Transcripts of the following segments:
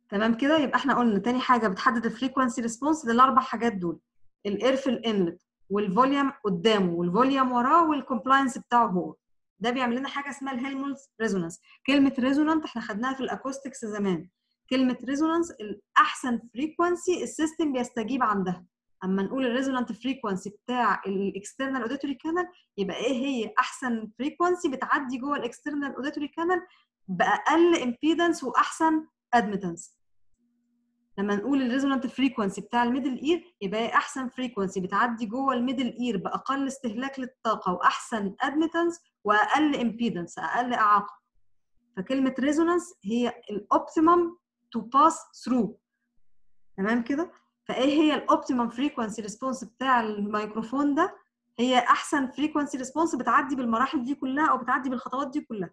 تمام كده يبقى احنا قلنا تاني حاجه بتحدد الفريكونسي ريسبونس للاربع حاجات دول الاير في الانلت والفوليوم قدامه والفوليوم وراه والكومبلاينس بتاعه هو ده بيعمل لنا حاجه اسمها الهيلمولتز ريزونانس كلمه ريزونانت احنا خدناها في الاكوستكس زمان كلمه ريزونانس الاحسن فريكونسي السيستم بيستجيب عندها اما نقول الريزونانت فريكونسي بتاع الاكسترنال اوديتوري كانال يبقى ايه هي احسن فريكونسي بتعدي جوه الاكسترنال اوديتوري كانال باقل امبيدنس واحسن ادمتنس لما نقول الريزونانت فريكونسي بتاع الميدل اير يبقى هي احسن فريكونسي بتعدي جوه الميدل اير باقل استهلاك للطاقه واحسن ادمتنس واقل امبيدنس اقل اعاقه فكلمه ريزونانس هي الاوبتيمم تو باس ثرو تمام كده فايه هي الاوبتيمم فريكونسي ريسبونس بتاع الميكروفون ده هي احسن فريكونسي ريسبونس بتعدي بالمراحل دي كلها او بتعدي بالخطوات دي كلها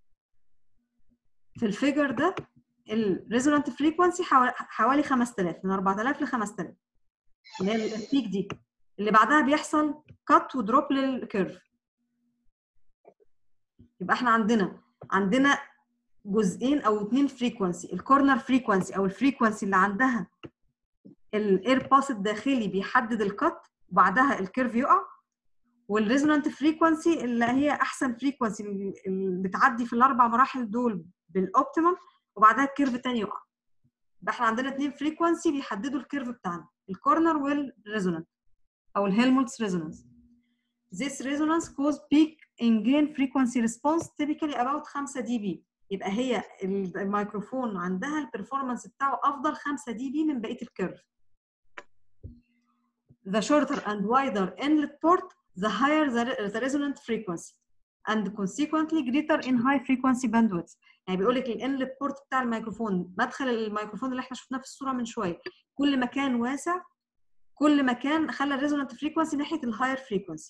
في الفيجر ده الريزونانت فريكونسي حوالي 5000 من 4000 ل 5000 اللي هي البيك دي اللي بعدها بيحصل كات ودروب للكيرف يبقى احنا عندنا عندنا جزئين او اثنين فريكونسي الكورنر فريكونسي او الفريكونسي اللي عندها الاير باس الداخلي بيحدد الكات وبعدها الكيرف يقع والريزونانت فريكونسي اللي هي احسن فريكونسي اللي بتعدي في الاربع مراحل دول بالاوبتيمم وبعدها الكيرف تاني يقع يبقى احنا عندنا اثنين فريكونسي بيحددوا الكيرف بتاعنا الكورنر والريزونانت او الهيلمولتس ريزونانس This resonance cause peak in gain frequency response typically about 5 dB يبقى هي الميكروفون عندها البرفورمانس بتاعه افضل 5 دي بي من بقيه الكيرف The shorter and wider inlet port the higher the, the resonant frequency and consequently greater in high frequency bandwidth يعني بيقول لك الانلت بورت بتاع الميكروفون مدخل الميكروفون اللي احنا شفناه في الصوره من شويه كل ما كان واسع كل ما كان خلى الريزونانت فريكونسي ناحيه الهاير فريكونسي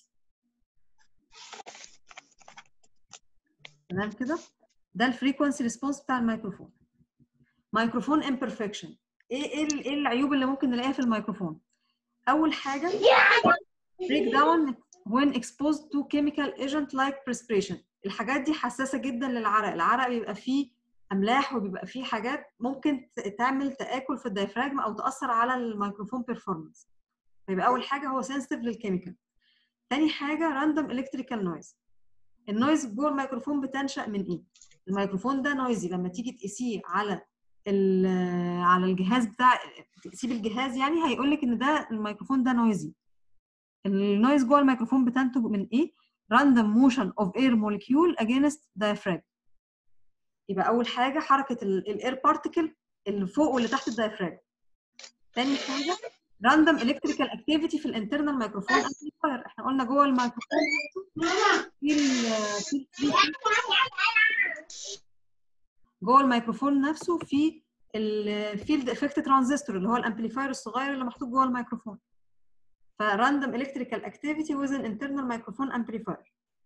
تمام كده ده الفريكونسي ريسبونس بتاع الميكروفون ميكروفون امبرفكشن ايه ايه ايه العيوب اللي ممكن نلاقيها في الميكروفون اول حاجه break down when exposed to chemical agent like perspiration الحاجات دي حساسه جدا للعرق العرق بيبقى فيه املاح وبيبقى فيه حاجات ممكن تعمل تاكل في الدايفراجم او تاثر على الميكروفون بيرفورمانس فيبقى اول حاجه هو سنسيتيف للكيميكال تاني حاجه راندوم الكتريكال نويز النويز جوه الميكروفون بتنشا من ايه الميكروفون ده نويزي لما تيجي تقيسيه على على الجهاز بتاع تقيسيه بالجهاز يعني هيقول لك ان ده الميكروفون ده نويزي النويز جوه الميكروفون بتنتج من ايه random motion of air molecule against diaphragm يبقى اول حاجه حركه الاير بارتيكل اللي فوق واللي تحت الدايفراجم تاني حاجه random electrical activity في الانترنال مايكروفون امبليفاير احنا قلنا جوه الميكروفون في ال في جوه الميكروفون نفسه في الفيلد افكت ترانزستور اللي هو الامبليفاير الصغير اللي محطوط جوه الميكروفون فرandom electrical activity with an internal microphone amplifier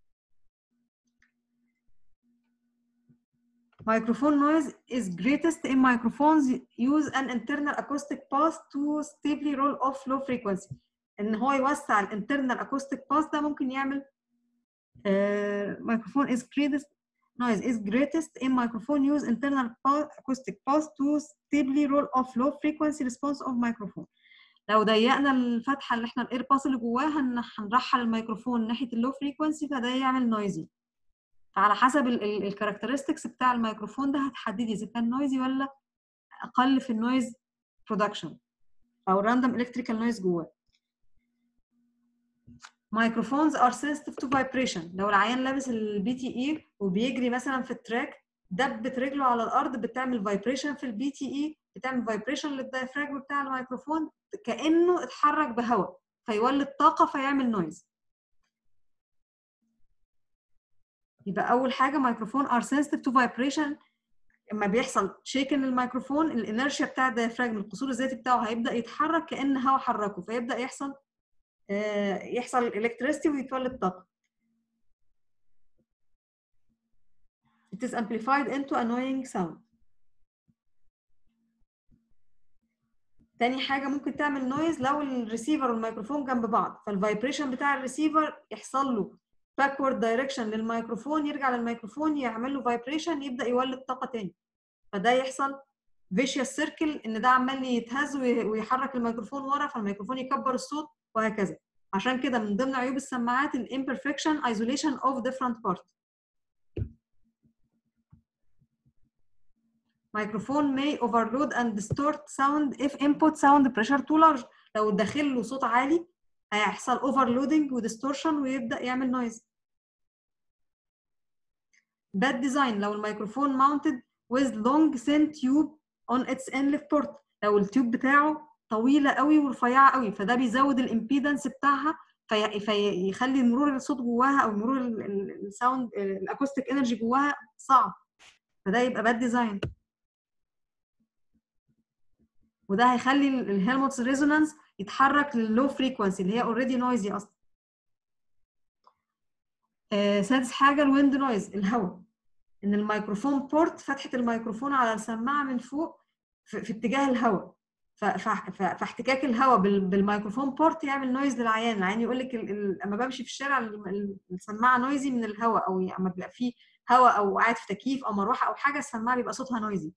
Microphone noise is greatest in microphones use an internal acoustic path to stably roll off low frequency. ان هو يوسع الانترنال acoustic path ده ممكن يعمل uh, microphone is greatest noise is greatest in microphone use internal path, acoustic path to stably roll off low frequency response of microphone. لو ضيقنا الفتحه اللي احنا الاير باس اللي جواها هنرحل الميكروفون ناحيه اللو فريكونسي فده يعمل نويزي فعلى حسب الكاركترستكس بتاع الميكروفون ده هتحددي اذا كان نويزي ولا اقل في النويز برودكشن او راندوم الكتريكال نويز جواه مايكروفونز ار sensitive to vibration لو العيان لابس البي تي اي وبيجري مثلا في التراك دبت رجله على الارض بتعمل فايبريشن في البي تي اي بتعمل فايبريشن للدايفراجم بتاع الميكروفون كانه اتحرك بهواء فيولد طاقه فيعمل نويز يبقى اول حاجه ميكروفون ار sensitive to vibration لما بيحصل شيكن للميكروفون الانرشيا بتاع الدايفراجم القصور الذاتي بتاعه هيبدا يتحرك كان هواء حركه فيبدا يحصل آه يحصل الالكتريستي ويتولد طاقه It is amplified into annoying sound. تاني حاجة ممكن تعمل نويز لو الريسيفر والميكروفون جنب بعض فالفايبريشن بتاع الريسيفر يحصل له باكورد دايركشن للميكروفون يرجع للميكروفون يعمل له فايبريشن يبدأ يولد طاقة تاني فده يحصل فيشيوس سيركل ان ده عمال يتهز وي- ويحرك الميكروفون ورا فالميكروفون يكبر الصوت وهكذا عشان كده من ضمن عيوب السماعات الامبرفكشن ايزوليشن اوف different part microphone may overload and distort sound if input sound pressure too large لو داخل له صوت عالي هيحصل overloading وديستورشن ويبدا يعمل نويز bad design لو الميكروفون mounted with long thin tube on its inlet port لو التيوب بتاعه طويله قوي ورفيعه قوي فده بيزود الامبيدنس بتاعها في فيخلي مرور الصوت جواها او مرور الساوند الاكوستيك انرجي جواها صعب فده يبقى باد ديزاين وده هيخلي الهيلموتس ريزونانس يتحرك لللو فريكونسي اللي هي اوريدي نويزي اصلا آه، سادس حاجه الويند نويز الهواء ان الميكروفون بورت فتحه الميكروفون على السماعه من فوق في, في اتجاه الهواء ف- ف- ف- فاحتكاك الهواء بال- بالميكروفون بورت يعمل نويز للعيان العيان يقول لك لما بمشي في الشارع ال- ال- السماعه نويزي من الهواء او لما بيبقى فيه هواء او قاعد في تكييف او مروحه او حاجه السماعه بيبقى صوتها نويزي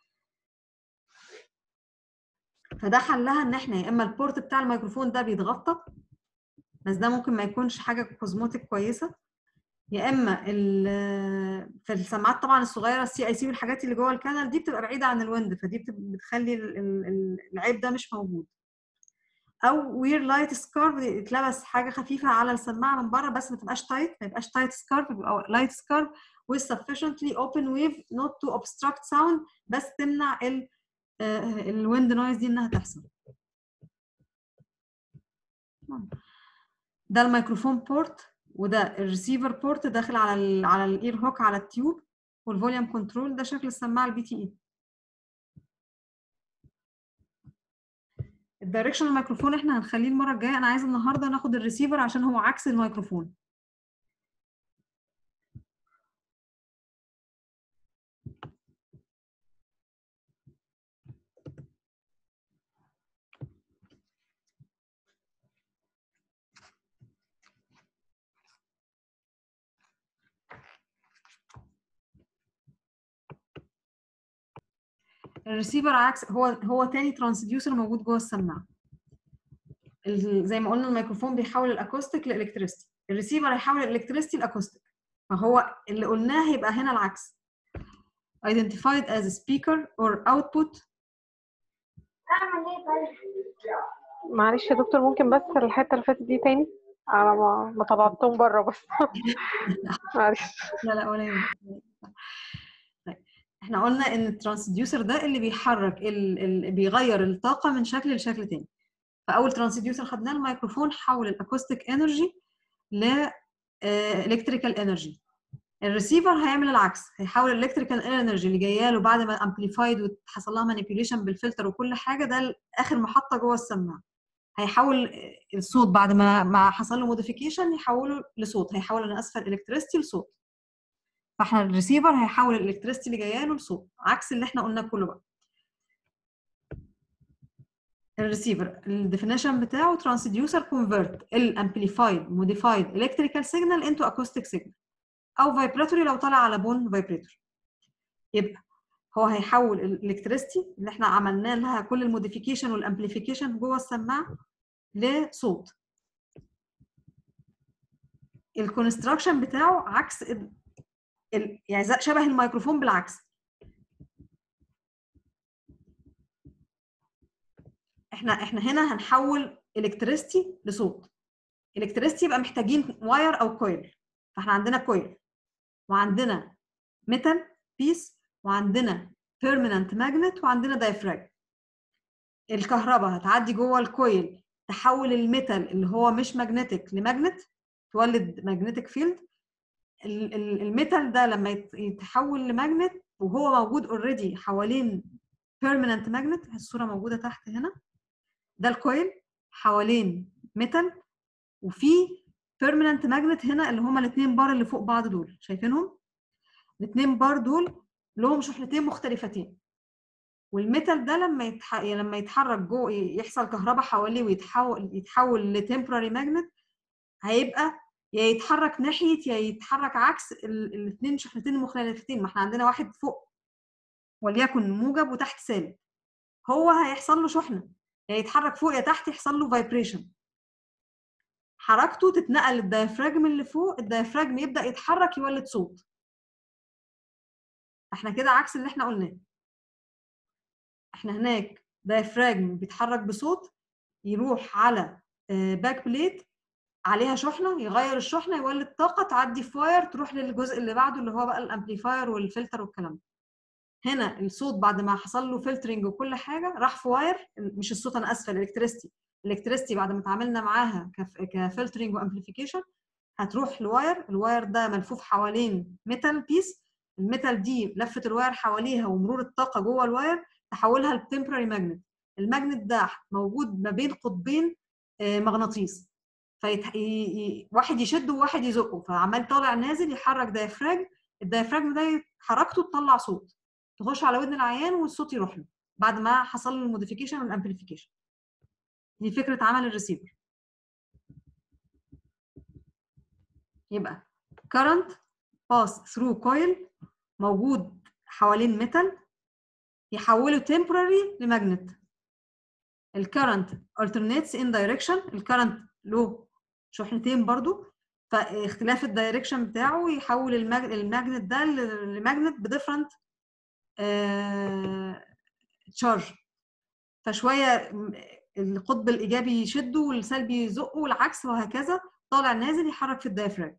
فده حلها ان احنا يا اما البورت بتاع الميكروفون ده بيتغطى بس ده ممكن ما يكونش حاجه كوزموتيك كويسه يا اما ال- في السماعات طبعا الصغيره السي اي سي والحاجات اللي جوه الكانال دي بتبقى بعيده عن الويند فدي بتب- بتخلي ال- ال- ال- العيب ده مش موجود او وير لايت سكارف يتلبس حاجه خفيفه على السماعه من بره بس ما تبقاش تايت ما يبقاش تايت سكارف يبقى لايت سكارف with sufficiently open wave not to obstruct sound بس تمنع ال الويند نويز دي انها تحصل ده الميكروفون بورت وده الريسيفر بورت داخل على ال على الاير هوك على التيوب والفوليوم كنترول ده شكل السماعه البي تي اي الدايركشن الميكروفون احنا هنخليه المره الجايه انا عايزه النهارده ناخد الريسيفر عشان هو عكس الميكروفون الريسيفر عكس هو هو تاني ترانسديوسر موجود جوه السماعه ال- زي ما قلنا الميكروفون بيحول الاكوستيك لالكتريستي الريسيفر هيحول الالكتريستي لاكوستيك فهو اللي قلناه هيبقى هنا العكس identified as a speaker or output معلش يا دكتور ممكن بس الحته اللي فاتت دي تاني انا ما ما طلعتهم بره بس معلش لا لا ولا يهمك طيب احنا قلنا ان الترانسديوسر ده اللي بيحرك اللي بيغير الطاقه من شكل لشكل تاني فاول ترانسديوسر خدناه الميكروفون حول الاكوستيك انرجي ل الكتريكال انرجي الريسيفر هيعمل العكس هيحول الالكتريكال انرجي اللي جايه له بعد ما امبليفايد وحصل لها مانيبيوليشن بالفلتر وكل حاجه ده اخر محطه جوه السماعه هيحول الصوت بعد ما ما حصل له موديفيكيشن يحوله لصوت هيحول انا اسفه الالكتريستي لصوت فاحنا الريسيفر هيحول الالكتريستي اللي جايه له لصوت عكس اللي احنا قلناه كله بقى الريسيفر الديفينيشن بتاعه ترانسديوسر كونفرت الامبليفايد موديفايد الكتريكال سيجنال انتو اكوستيك سيجنال او فايبراتوري لو طالع على بون فايبريتور يبقى هو هيحول الالكتريستي اللي احنا عملنا لها كل الموديفيكيشن والامبليفيكيشن جوه السماعه لصوت الكونستراكشن بتاعه عكس ال... ال... يعني زي- شبه الميكروفون بالعكس احنا احنا هنا هنحول الكتريستي لصوت الكتريستي يبقى محتاجين واير او كويل فاحنا عندنا كويل وعندنا ميتال بيس وعندنا بيرمننت ماجنت وعندنا دايفراج الكهرباء هتعدي جوه الكويل تحول الميتال اللي هو مش ماجنتيك لماجنت تولد ماجنتيك فيلد الميتال ده لما يت- يتحول لماجنت وهو موجود اوريدي حوالين بيرمننت ماجنت الصوره موجوده تحت هنا ده الكويل حوالين ميتال وفي بيرمننت ماجنت هنا اللي هما الاثنين بار اللي فوق بعض دول شايفينهم الاثنين بار دول لهم شحنتين مختلفتين والميتال ده لما يتح... لما يتحرك جوه يحصل كهرباء حواليه ويتحول يتحول لتمبراري ماجنت هيبقى يا يتحرك ناحيه يا يتحرك عكس الاثنين شحنتين المختلفتين ما احنا عندنا واحد فوق وليكن موجب وتحت سالب هو هيحصل له شحنه يا يتحرك فوق يا تحت يحصل له فايبريشن حركته تتنقل للدايفراجم اللي فوق الدايفراجم يبدا يتحرك يولد صوت احنا كده عكس اللي احنا قلناه احنا هناك دايفراجم بيتحرك بصوت يروح على باك بليت عليها شحنه يغير الشحنه يولد طاقه تعدي في واير تروح للجزء اللي بعده اللي هو بقى الامبليفاير والفلتر والكلام ده هنا الصوت بعد ما حصل له فلترنج وكل حاجه راح في واير مش الصوت انا اسفه الالكتريستي الالكتريستي بعد ما اتعاملنا معاها كفلترنج وامبليفيكيشن هتروح لواير الواير ده ملفوف حوالين ميتال بيس الميتال دي لفه الواير حواليها ومرور الطاقه جوه الواير تحولها لتمبراري ماجنت الماجنت ده موجود ما بين قطبين مغناطيس فيت... ي... واحد يشده وواحد يزقه فعمال طالع نازل يحرك دايفراج الدايفراجم ده حركته تطلع صوت تخش على ودن العيان والصوت يروح له بعد ما حصل له الموديفيكيشن والامبليفيكيشن دي فكره عمل الريسيفر يبقى current pass through coil موجود حوالين ميتال يحوله temporary لماجنت الكرنت alternates in direction الكرنت له شحنتين برضو فاختلاف الدايركشن بتاعه يحول الماجنت ده لماجنت بديفرنت تشارج فشويه القطب الايجابي يشده والسلبي يزقه والعكس وهكذا طالع نازل يحرك في الدايفراج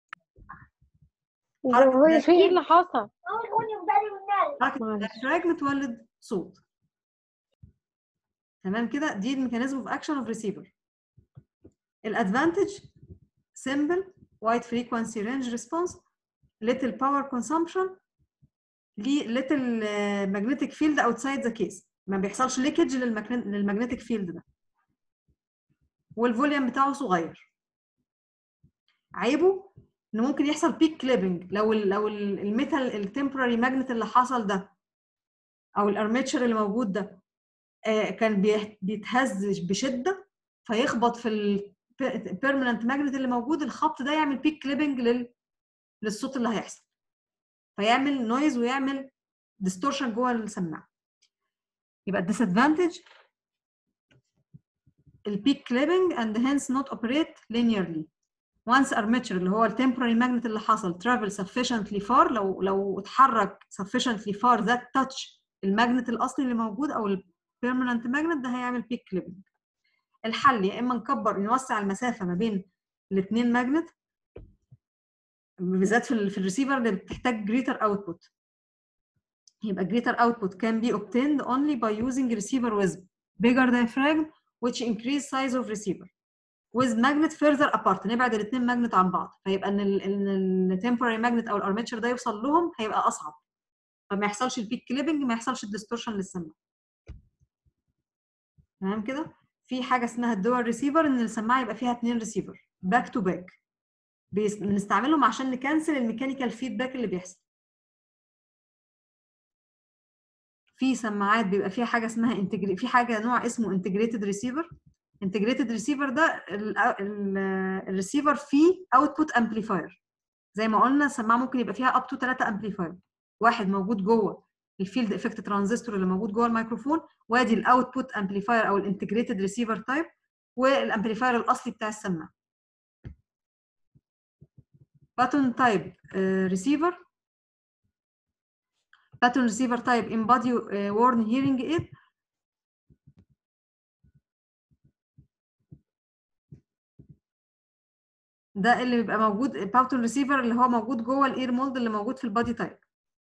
هو في ايه اللي حصل؟ حركه الدايفراج متولد صوت تمام كده دي الميكانيزم اوف اكشن اوف ريسيفر الادفانتج simple wide frequency range response little power consumption little magnetic field outside the case ما بيحصلش ليكج للمagnetic field ده والفوليوم بتاعه صغير عيبه ان ممكن يحصل بيك كليبنج لو ال لو الميتال التمبراري ماجنت اللي حصل ده او الارميتشر اللي موجود ده كان بيتهز بشده فيخبط في البيرمننت ماجنت اللي موجود الخبط ده يعمل بيك كليبنج لل... للصوت اللي هيحصل فيعمل نويز ويعمل ديستورشن جوه السماعه يبقى disadvantage البيك كليبنج and hence not operate linearly once armature اللي هو التمبراري ماجنت اللي حصل travel sufficiently far لو لو اتحرك sufficiently far that touch الماجنت الاصلي اللي موجود او البيرمننت ماجنت ده هيعمل بيك كليبنج الحل يا اما نكبر نوسع المسافه ما بين الاثنين ماجنت بالذات في, في الريسيفر اللي بتحتاج greater output يبقى greater output can be obtained only by using receiver with bigger diaphragm which increase size of receiver with magnet further apart نبعد الاثنين ماجنت عن بعض فيبقى ان ال ان التمبراري ماجنت او الارميتشر ده يوصل لهم هيبقى اصعب فما يحصلش البيك كليبنج ما يحصلش الديستورشن للسماعه تمام كده في حاجه اسمها الدول ريسيفر ان السماعه يبقى فيها اثنين ريسيفر باك تو باك بنستعملهم عشان نكنسل الميكانيكال فيدباك اللي بيحصل في سماعات بيبقى فيها حاجه اسمها انتجري في حاجه نوع اسمه انتجريتد ريسيفر انتجريتد ريسيفر ده الريسيفر فيه اوتبوت امبليفاير زي ما قلنا السماعه ممكن يبقى فيها اب تو 3 امبليفاير واحد موجود جوه الفيلد افكت ترانزستور اللي موجود جوه الميكروفون وادي الاوتبوت امبليفاير او الانتجريتد ريسيفر تايب والامبليفاير الاصلي بتاع السماعه باتون تايب ريسيفر باتون ريسيفر تايب ان بادي وورن هيرنج ايد ده اللي بيبقى موجود باتون ريسيفر اللي هو موجود جوه الاير مولد اللي موجود في البادي تايب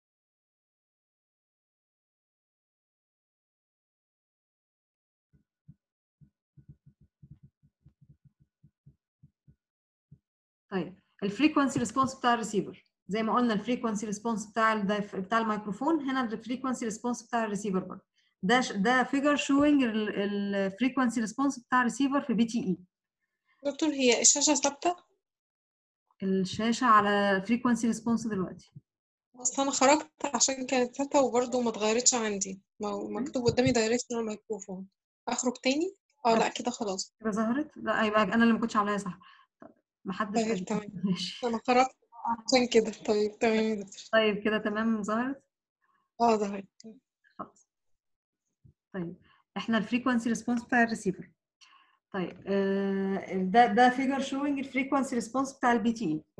طيب الفريكونسي ريسبونس بتاع الريسيفر زي ما قلنا الفريكونسي ريسبونس بتاع بتاع الميكروفون هنا الفريكونسي ريسبونس بتاع الريسيفر برضه ده ده فيجر شوينج الفريكونسي ريسبونس بتاع الريسيفر في بي تي اي دكتور هي الشاشة ثابتة؟ الشاشه على فريكونسي ريسبونس دلوقتي اصل انا خرجت عشان كانت ثابتة وبرضه ما اتغيرتش عندي مكتوب قدامي دايركشنال مايكروفون اخرج تاني؟ اه لا كده خلاص كده ظهرت لا يبقى انا اللي ما كنتش عاملاها صح ما حدش طيب تمام ماشي انا خرجت عشان كده طيب تمام يا دكتور طيب كده تمام ظهرت اه ظهرت خلاص طيب احنا الفريكوانسي ريسبونس بتاع الريسيفر طيب آه ده ده فيجر شوينج الفريكوانسي ريسبونس بتاع البي تي اي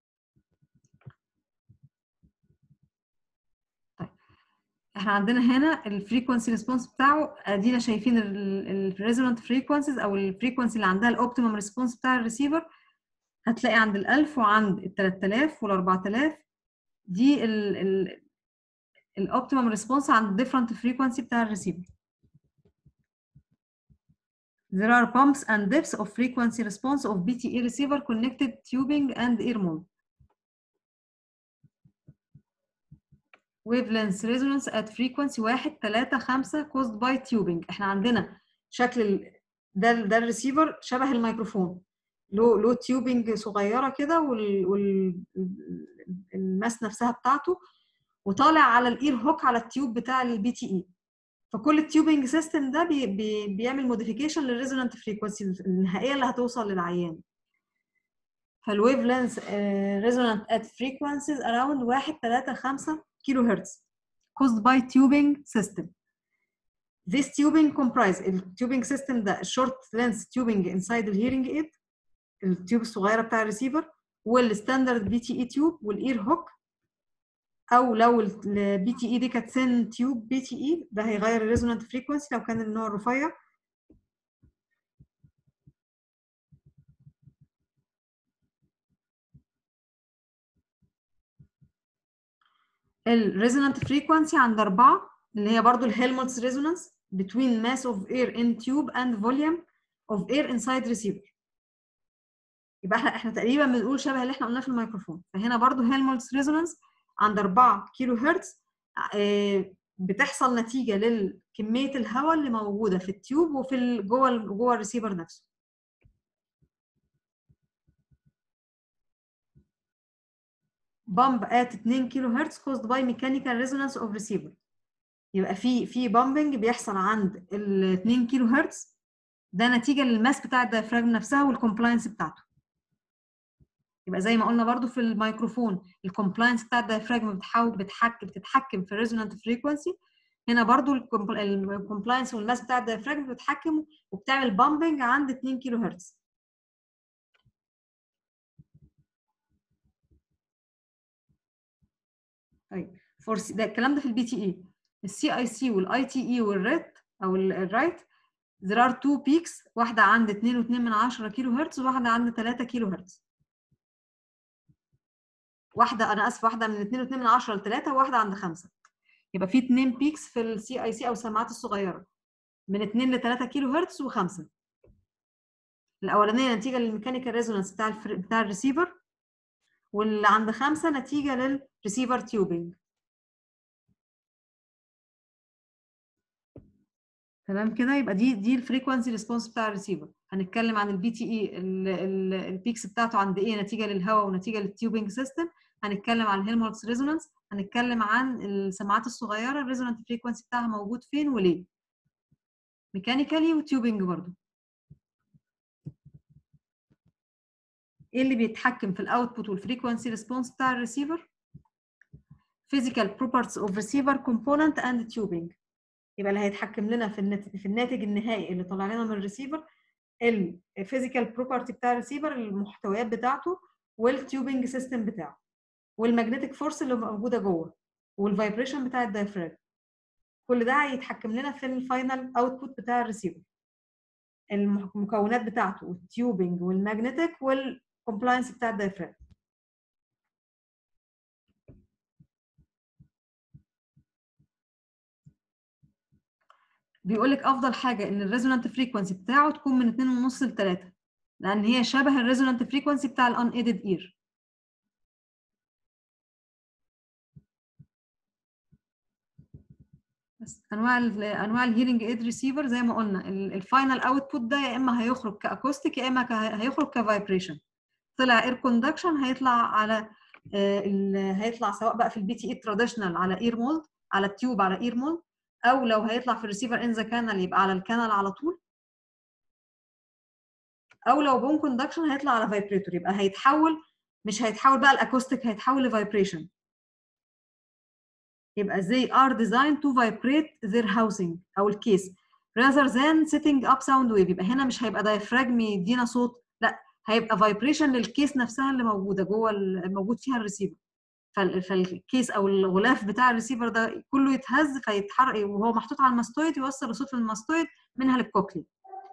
طيب احنا عندنا هنا الفريكوانسي ريسبونس بتاعه ادينا شايفين الريزونانت فريكوانسيز او الفريكوانسي اللي عندها الاوبتيمم ريسبونس بتاع الريسيفر هتلاقي عند ال 1000 وعند ال 3000 وال 4000 دي الاوبتيمم ريسبونس عند different frequency بتاع الريسيفر There are pumps and depths of frequency response of BTE receiver connected tubing and ear mold. Wavelength resonance at frequency 1 3 5 caused by tubing. احنا عندنا شكل ال... ده ده الريسيفر شبه الميكروفون. له له تيوبنج صغيره كده وال... وال... الماس نفسها بتاعته وطالع على الاير هوك على التيوب بتاع البي تي اي. فكل التيوبنج سيستم ده بي بي بيعمل موديفيكيشن للريزونانت فريكونسي النهائيه اللي هتوصل للعيان فالويف لينث ريزونانت ات فريكونسيز اراوند 1 3 5 كيلو هرتز caused by tubing system this tubing comprise التيوبنج سيستم ده short length tubing inside the hearing aid التيوب الصغيره بتاع الريسيفر والستاندرد بي تي اي تيوب والاير هوك او لو البي تي اي دي كانت سن تيوب بي تي اي ده هيغير الريزونانت فريكونسي لو كان النوع رفيع الريزونانت فريكونسي عند أربعة اللي هي برضو الهيلمولتز ريزونانس between mass of air in tube and volume of air inside receiver يبقى احنا احنا تقريبا بنقول شبه اللي احنا قلناه في الميكروفون فهنا برضو هيلمولتز ريزونانس عند 4 كيلو هرتز بتحصل نتيجه لكميه الهواء اللي موجوده في التيوب وفي جوه جوه الريسيفر نفسه بامب ات 2 كيلو هرتز caused by mechanical resonance of receiver يبقى في في بامبنج بيحصل عند ال 2 كيلو هرتز ده نتيجه للماس بتاع الدايفراجم نفسها والكومبلاينس بتاعته يبقى زي ما قلنا برضو في الميكروفون الكومبلاينس بتاع الدايفراجم بتحاول بتحكم بتتحكم في الريزونانت فريكونسي هنا برضو الكومبلاينس والماس بتاع الدايفراجم بتتحكم وبتعمل بامبنج عند 2 كيلو هرتز طيب فور ده الكلام ده في البي تي اي السي اي سي والاي تي اي والريت او الرايت there are two peaks واحده عند 2.2 من 10 كيلو هرتز وواحده عند 3 كيلو هرتز واحده انا اسف واحده من 2.2 من 10 ل 3 وواحده عند 5 يبقى في اثنين بيكس في السي اي سي او السماعات الصغيره من 2 ل 3 كيلو هرتز و5 الاولانيه نتيجه للميكانيكال ريزونانس بتاع الفر... بتاع الريسيفر واللي عند 5 نتيجه للريسيفر تيوبنج تمام كده يبقى دي دي الفريكوانسي ريسبونس بتاع الريسيفر هنتكلم عن البي تي اي البيكس بتاعته عند ايه نتيجه للهواء ونتيجه للتيوبنج سيستم هنتكلم عن الهيلمولتز ريزونانس هنتكلم عن السماعات الصغيره الريزونانت فريكوانسي بتاعها موجود فين وليه ميكانيكالي وتيوبنج برضو ايه اللي بيتحكم في الاوتبوت والفريكوانسي ريسبونس بتاع الريسيفر physical properties of receiver component and tubing يبقى اللي هيتحكم لنا في الناتج في الناتج النهائي اللي طلع لنا من الريسيفر الفيزيكال بروبرتي بتاع الريسيفر المحتويات بتاعته والتيوبنج سيستم بتاعه والمagnetic فورس اللي موجوده جوه والفايبريشن بتاع الدايفراج كل ده هيتحكم لنا في الفاينل اوتبوت بتاع الريسيفر المكونات بتاعته والتيوبنج والمagnetic والكومبلاينس بتاع الدايفراج بيقول لك افضل حاجه ان الريزونانت فريكونسي بتاعه تكون من 2.5 ل 3 لان هي شبه الريزونانت فريكونسي بتاع الان ايدد اير بس انواع ال انواع الهيرنج ايد ريسيفر زي ما قلنا الفاينل اوتبوت ده يا اما هيخرج كاكوستيك يا اما هيخرج كفايبريشن طلع اير كوندكشن هيطلع على هيطلع سواء بقى في البي تي اي تراديشنال على اير مولد على التيوب على اير مولد او لو هيطلع في الريسيفر ان ذا كانال يبقى على الكانال على طول او لو بون كوندكشن هيطلع على فايبريتور يبقى هيتحول مش هيتحول بقى الاكوستيك هيتحول لفايبريشن يبقى they are designed to vibrate their housing او الكيس rather than setting up sound wave يبقى هنا مش هيبقى diaphragm يدينا صوت لا هيبقى vibration للكيس نفسها اللي موجوده جوه ال- موجود فيها الريسيفر فال- فالكيس او الغلاف بتاع الريسيفر ده كله يتهز فيتحرك وهو محطوط على الماستويد يوصل الصوت للماستويد منها للكوكلي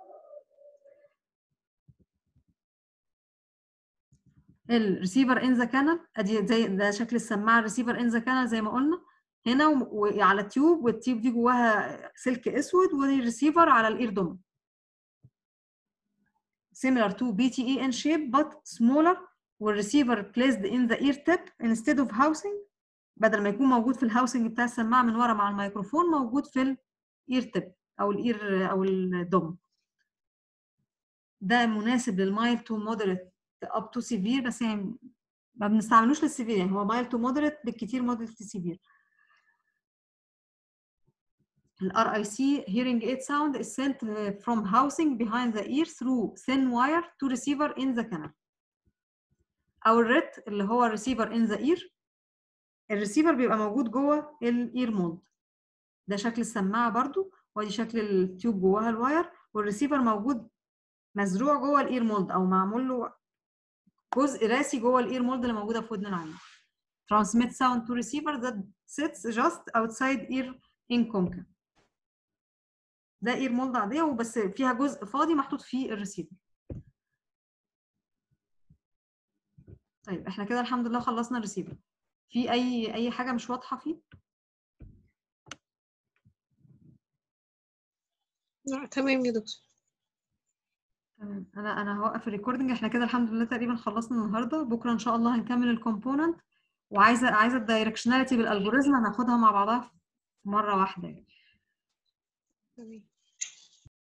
الريسيفر ان ذا كانال ادي زي ده شكل السماعه الريسيفر ان ذا كانال زي ما قلنا هنا و- وعلى تيوب والتيوب دي جواها سلك اسود والريسيفر على الاير دوم similar to BTE in shape but smaller والريسيفر placed in the ear tip instead of housing بدل ما يكون موجود في الهاوسنج بتاع السماعه من ورا مع الميكروفون موجود في الاير تيب او الاير او الدوم ده مناسب للمايل تو مودريت اب تو سيفير بس يعني ما بنستعملوش للسيفير يعني هو مايل تو مودريت بالكتير مودريت سيفير ال RIC hearing aid sound is sent uh, from housing behind the ear through thin wire to receiver in the canal. أو الريت اللي هو receiver in the ear الريسيفر بيبقى موجود جوه الاير مولد ده شكل السماعة برضو ودي شكل التيوب جواها الواير والريسيفر موجود مزروع جوه الاير مولد او معمول له جزء راسي جوه الاير مولد اللي موجوده في ودن العين transmit sound to receiver that sits just outside ear in concha ده اير مولد عاديه وبس فيها جزء فاضي محطوط فيه الريسيفر طيب احنا كده الحمد لله خلصنا الريسيفر في اي اي حاجه مش واضحه فيه لا تمام يا دكتور تمام انا انا هوقف الريكوردنج احنا كده الحمد لله تقريبا خلصنا النهارده بكره ان شاء الله هنكمل الكومبوننت وعايزه عايزه الدايركشناليتي بالالجوريزم هناخدها مع بعضها في مره واحده يعني تمام